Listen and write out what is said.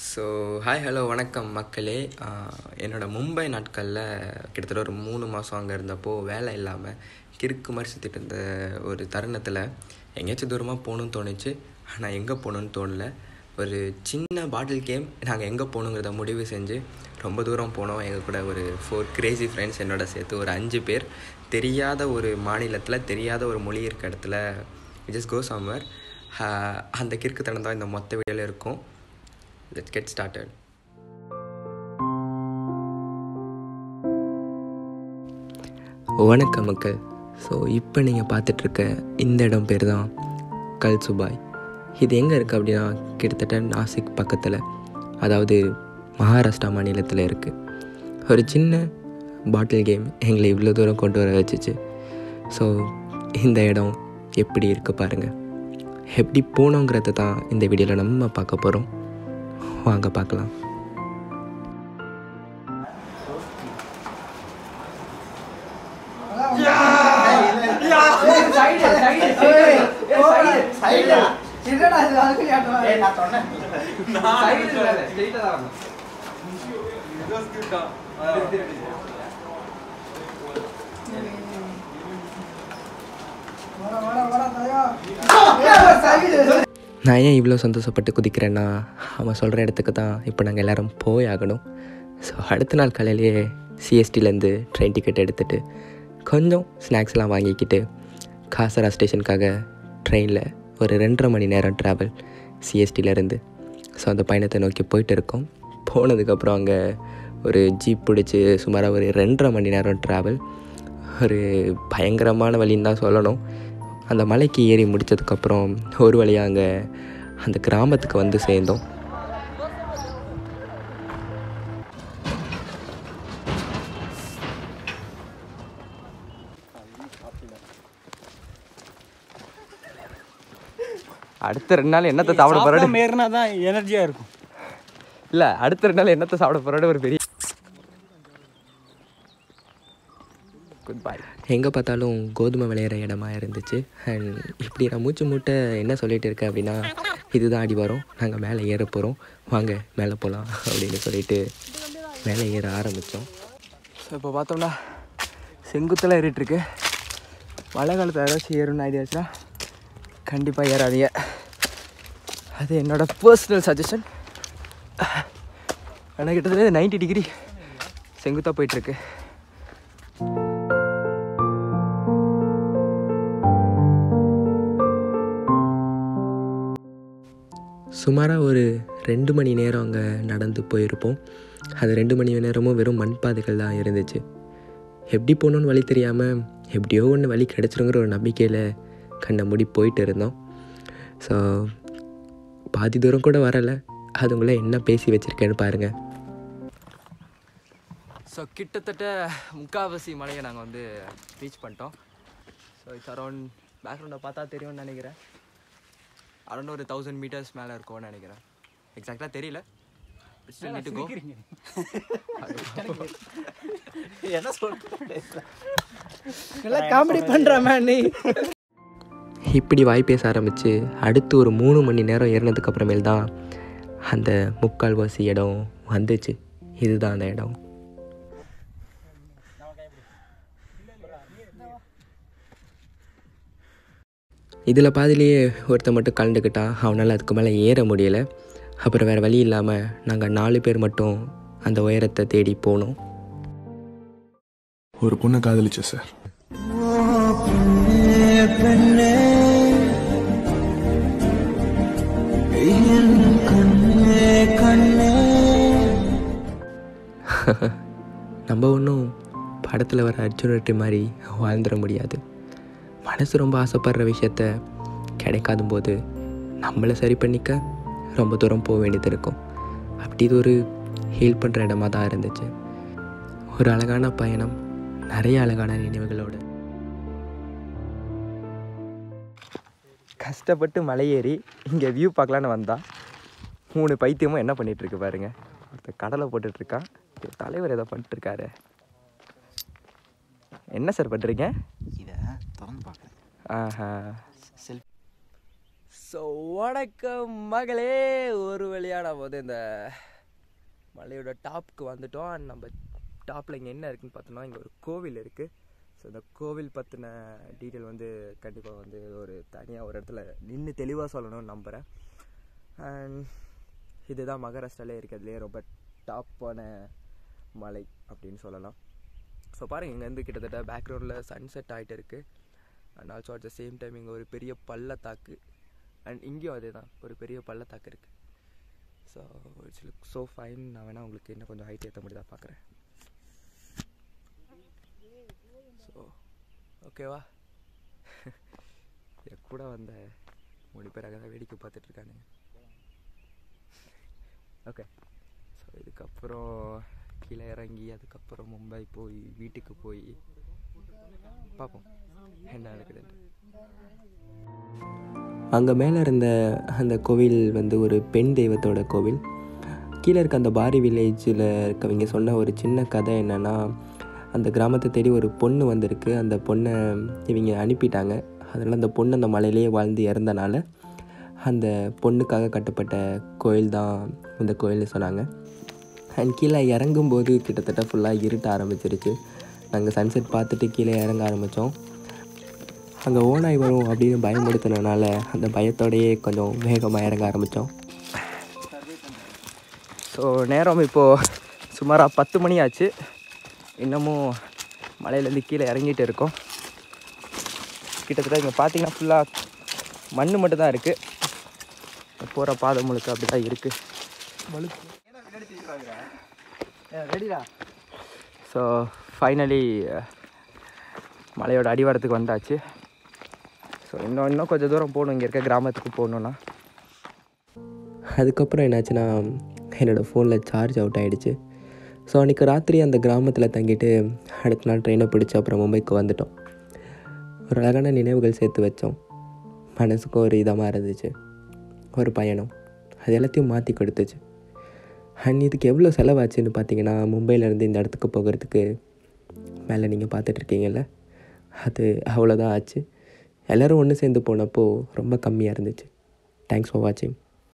So hi hello வணக்கம் மக்களே ஆஹ் என்னோட மும்பை நாட்களில் கிட்டத்தட்ட ஒரு மூணு மாதம் அங்கே இருந்தப்போ வேலை இல்லாமல் கிறுக்கு மாதிரி சுற்றிட்டு இருந்த ஒரு தருணத்தில் எங்கேயாச்சும் தூரமாக போகணும்னு தோணுச்சு ஆனால் எங்கே போகணுன்னு தோணல ஒரு சின்ன பாட்டில் கேம் நாங்கள் எங்கே போகணுங்கிறத முடிவு செஞ்சு ரொம்ப தூரம் போனோம் எங்கள் கூட ஒரு ஃபோர் கிரேசி ஃப்ரெண்ட்ஸ் என்னோட சேர்த்து ஒரு அஞ்சு பேர் தெரியாத ஒரு மாநிலத்தில் தெரியாத ஒரு மொழி இருக்க இடத்துல ஜஸ்ட் கோ சம்மர் அந்த கிறுக்குத்தனம் தான் இந்த மொத்த வீடியோவில் இருக்கும் லெட்ஸ் கெட் ஸ்டார்டட் வணக்கம் மக்கள் ஸோ இப்போ நீங்கள் பார்த்துட்ருக்க இந்த இடம் பேர் தான் கல்சுபாய் இது எங்கே இருக்குது அப்படின்னா கிட்டத்தட்ட நாசிக் பக்கத்தில் அதாவது மகாராஷ்டிரா மாநிலத்தில் இருக்குது ஒரு சின்ன பாட்டில் கேம் எங்களை இவ்வளோ தூரம் கொண்டு வர வச்சுச்சு ஸோ இந்த இடம் எப்படி இருக்குது பாருங்கள் எப்படி போனோங்கிறத தான் இந்த வீடியோவில் நம்ம பார்க்க போகிறோம் வாங்க பார்க்கலாம் நான் ஏன் இவ்வளோ சந்தோஷப்பட்டு குதிக்கிறேன்னா அவன் சொல்கிற இடத்துக்கு தான் இப்போ நாங்கள் எல்லோரும் போய் ஆகணும் ஸோ அடுத்த நாள் காலையிலேயே சிஎஸ்டிலேருந்து ட்ரெயின் டிக்கெட் எடுத்துகிட்டு கொஞ்சம் ஸ்நாக்ஸ்லாம் வாங்கிக்கிட்டு காசரா ஸ்டேஷனுக்காக ட்ரெயினில் ஒரு ரெண்டரை மணி நேரம் ட்ராவல் சிஎஸ்டியிலேருந்து ஸோ அந்த பயணத்தை நோக்கி போயிட்டு இருக்கோம் போனதுக்கப்புறம் அங்கே ஒரு ஜீப் பிடிச்சி சுமாராக ஒரு ரெண்டரை மணி நேரம் ட்ராவல் ஒரு பயங்கரமான வழின்னு தான் சொல்லணும் அந்த மலைக்கு ஏறி முடித்ததுக்கப்புறம் ஒரு வழியாக அங்கே அந்த கிராமத்துக்கு வந்து சேர்ந்தோம் அடுத்த ரெண்டு நாள் என்னத்தை சாப்பிட போறாடு மேறினா தான் எனர்ஜியாக இருக்கும் இல்லை அடுத்த ரெண்டு நாள் என்னத்தை சாப்பிட போறாடு ஒரு பெரிய குட் பை எங்கே பார்த்தாலும் கோதுமை விளையிற இடமா இருந்துச்சு அண்ட் இப்படி நான் மூச்சு மூட்டை என்ன சொல்லிட்டு இருக்கேன் அப்படின்னா இதுதான் அடி வரும் நாங்கள் மேலே ஏற போகிறோம் வாங்க மேலே போகலாம் அப்படின்னு சொல்லிட்டு மேலே ஏற ஆரம்பித்தோம் ஸோ இப்போ பார்த்தோம்னா செங்குத்தில் ஏறிட்டுருக்கு மழை காலத்தில் ஏதாச்சும் ஏறணும்னு ஐடியாச்சுன்னா கண்டிப்பாக ஏறாதீங்க அது என்னோட பர்சனல் சஜஷன் ஆனால் கிட்டத்தட்ட நைன்டி டிகிரி செங்குத்தாக போயிட்டுருக்கு சுமாராக ஒரு ரெண்டு மணி நேரம் அங்கே நடந்து போயிருப்போம் அது ரெண்டு மணி நேரமும் வெறும் மண் பாதைகள் தான் இருந்துச்சு எப்படி போகணுன்னு வழி தெரியாமல் எப்படியோ ஒன்று வழி கிடச்சிருங்கிற ஒரு நம்பிக்கையில் கண்ணை மூடி போயிட்டு இருந்தோம் ஸோ பாதி தூரம் கூட வரலை அதுங்கள என்ன பேசி வச்சுருக்கேன்னு பாருங்கள் ஸோ கிட்டத்தட்ட முக்காவாசி மலையை நாங்கள் வந்து ரீச் பண்ணிட்டோம் ஸோ இட்ஸ் அரௌண்ட் பேக்ரவுண்டை பார்த்தா தெரியும்னு நினைக்கிறேன் அரௌண்ட் ஒரு தௌசண்ட் மீட்டர்ஸ் மேலே இருக்கும்னு நினைக்கிறேன் எக்ஸாக்டாக தெரியல Still need to go. என்ன சொல்கிறேன் காமெடி பண்ணுறாம நீ இப்படி வாய் பேச ஆரம்பித்து அடுத்து ஒரு மூணு மணி நேரம் ஏறினதுக்கு அப்புறமேல் தான் அந்த முக்கால்வாசி இடம் வந்துச்சு இதுதான் அந்த இடம் இதில் பாதிலேயே ஒருத்தன் மட்டும் கலந்துக்கிட்டான் அவனால் அதுக்கு மேலே ஏற முடியலை அப்புறம் வேறு வழி இல்லாமல் நாங்கள் நாலு பேர் மட்டும் அந்த உயரத்தை தேடி போனோம் ஒரு பொண்ணை காதலிச்சேன் சார் நம்ம ஒன்றும் படத்தில் வர அர்ஜுன் ரெட்டி மாதிரி வாழ்ந்துட முடியாது மனசு ரொம்ப ஆசைப்படுற விஷயத்த கிடைக்காத போது நம்மளை சரி பண்ணிக்க ரொம்ப தூரம் போக வேண்டியது இருக்கும் அப்படி இது ஒரு ஹீல் பண்ணுற இடமா தான் இருந்துச்சு ஒரு அழகான பயணம் நிறைய அழகான நினைவுகளோடு கஷ்டப்பட்டு மலையேறி இங்கே வியூ பார்க்கலான்னு வந்தா மூணு பைத்தியமும் என்ன பண்ணிட்டு இருக்கு பாருங்க ஒருத்தர் கடலை போட்டுட்டு இருக்கான் இவர் தலைவர் ஏதோ பண்ணிட்டு இருக்காரு என்ன சார் பண்ணுறீங்க இதை திறந்து பார்க்குறேன் ஆஹா செல் ஸோ வணக்கம் மகளே ஒரு வழியாக நம்ம வந்து இந்த மலையோட டாப்புக்கு வந்துட்டோம் And நம்ம டாப்பில் இங்கே என்ன இருக்குன்னு பார்த்தோம்னா இங்கே ஒரு கோவில் இருக்குது ஸோ இந்த கோவில் பற்றின டீட்டெயில் வந்து கண்டிப்பாக வந்து ஒரு தனியாக ஒரு இடத்துல நின்று தெளிவாக சொல்லணும்னு நம்புகிறேன் அண்ட் இதுதான் மகாராஷ்டிராலே இருக்கிறதுலே ரொம்ப டாப்பான மலை அப்படின்னு சொல்லலாம் ஸோ பாருங்கள் இங்கேருந்து கிட்டத்தட்ட பேக்ரவுண்டில் சன்செட் ஆகிட்டு இருக்குது and also at the same time இங்கே ஒரு பெரிய பள்ளத்தாக்கு அண்ட் இங்கேயும் அதே தான் ஒரு பெரிய பள்ளத்தாக்கு இருக்குது so it's look so fine நான் வேணால் உங்களுக்கு இன்னும் கொஞ்சம் ஹைட் ஏற்ற முடியுதா பார்க்குறேன் ஸோ ஓகேவா என் கூட வந்த மூணு பேர் அங்கே தான் வேடிக்கை பார்த்துட்டு இருக்கானுங்க ஓகே ஸோ இதுக்கப்புறம் கீழே இறங்கி அதுக்கப்புறம் மும்பை போய் வீட்டுக்கு போய் பார்ப்போம் என்ன நடக்குதுன்ட்டு அங்கே மேலே இருந்த அந்த கோவில் வந்து ஒரு பெண் தெய்வத்தோட கோவில் கீழே இருக்க அந்த பாரி வில்லேஜில் இருக்கவங்க சொன்ன ஒரு சின்ன கதை என்னென்னா அந்த கிராமத்தை தேடி ஒரு பொண்ணு வந்திருக்கு அந்த பொண்ணை இவங்க அனுப்பிட்டாங்க அதனால் அந்த பொண்ணு அந்த மலையிலேயே வாழ்ந்து இறந்தனால அந்த பொண்ணுக்காக கட்டப்பட்ட கோயில் தான் இந்த கோயில்னு சொன்னாங்க அண்ட் கீழே இறங்கும்போது கிட்டத்தட்ட ஃபுல்லாக இருட்ட ஆரம்பிச்சிருச்சு நாங்கள் சன்செட் பார்த்துட்டு கீழே இறங்க ஆரம்பித்தோம் அங்கே ஓனாய் வரும் அப்படின்னு பயமுடுத்தினால அந்த பயத்தோடையே கொஞ்சம் வேகமாக இறங்க ஆரம்பித்தோம் ஸோ நேரம் இப்போது சுமாராக பத்து மணி ஆச்சு இன்னமும் மலையிலேருந்து கீழே இறங்கிட்டு இருக்கோம் கிட்டத்தட்ட இங்கே பார்த்தீங்கன்னா ஃபுல்லாக மண் மட்டும் தான் இருக்குது போகிற பாதை முழுக்க அப்படி தான் இருக்குது ஸோ ஃபைனலி மலையோட அடிவாரத்துக்கு வந்தாச்சு ஸோ இன்னும் இன்னும் கொஞ்சம் தூரம் போகணும் இங்கே இருக்க கிராமத்துக்கு போகணுன்னா அதுக்கப்புறம் என்னாச்சுன்னா என்னோடய ஃபோனில் சார்ஜ் அவுட் ஆகிடுச்சு ஸோ அன்றைக்கி ராத்திரி அந்த கிராமத்தில் தங்கிட்டு அடுத்த நாள் ட்ரெயினை பிடிச்சி அப்புறம் மும்பைக்கு வந்துட்டோம் ஒரு அழகான நினைவுகள் சேர்த்து வச்சோம் மனசுக்கும் ஒரு இதமாக இருந்துச்சு ஒரு பயணம் அது எல்லாத்தையும் மாற்றி கொடுத்துச்சு அண்ட் இதுக்கு எவ்வளோ செலவாச்சுன்னு பார்த்தீங்கன்னா மும்பையிலேருந்து இந்த இடத்துக்கு போகிறதுக்கு மேலே நீங்கள் பார்த்துட்ருக்கீங்கல்ல அது அவ்வளோதான் ஆச்சு எல்லோரும் ஒன்று சேர்ந்து போனப்போ ரொம்ப கம்மியாக இருந்துச்சு தேங்க்ஸ் ஃபார் வாட்சிங்